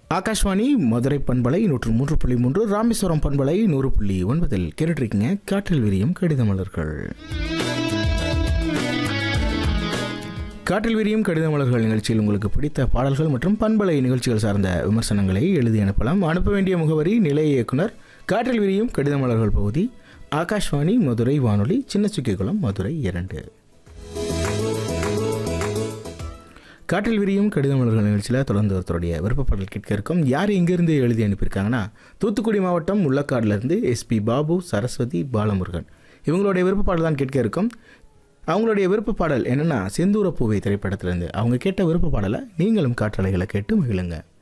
ஆகாஷ்வாணி மதுரை பண்பலை நூற்று மூன்று புள்ளி மூன்று ராமேஸ்வரம் பண்பலை நூறு புள்ளி ஒன்பதில் கேட்டுட்ருக்கீங்க காற்றில் விரியும் கடிதமலர்கள் காற்றில் விரியும் கடிதமலர்கள் நிகழ்ச்சியில் உங்களுக்கு பிடித்த பாடல்கள் மற்றும் பண்பலை நிகழ்ச்சிகள் சார்ந்த விமர்சனங்களை எழுதி அனுப்பலாம் அனுப்ப வேண்டிய முகவரி நிலைய இயக்குனர் காற்றில் விரியும் கடிதமலர்கள் பகுதி ஆகாஷ்வாணி மதுரை வானொலி சின்னச்சுக்கிக்குளம் மதுரை இரண்டு காற்றில் விரியும் கடிதமலர்கள் நிகழ்ச்சியில் தொடர்ந்து ஒருத்தருடைய விருப்பப்பாடல் கேட்க இருக்கும் யார் எங்கேருந்து எழுதி அனுப்பியிருக்காங்கன்னா தூத்துக்குடி மாவட்டம் முள்ளக்காடுலேருந்து எஸ்பி பாபு சரஸ்வதி பாலமுருகன் இவங்களுடைய விருப்பப்பாடல் தான் கேட்க இருக்கும் அவங்களுடைய விருப்ப பாடல் என்னென்னா செந்தூர பூவை திரைப்படத்திலேருந்து அவங்க கேட்ட விருப்ப பாடலை நீங்களும் காற்றலைகளை கேட்டு மகிழுங்க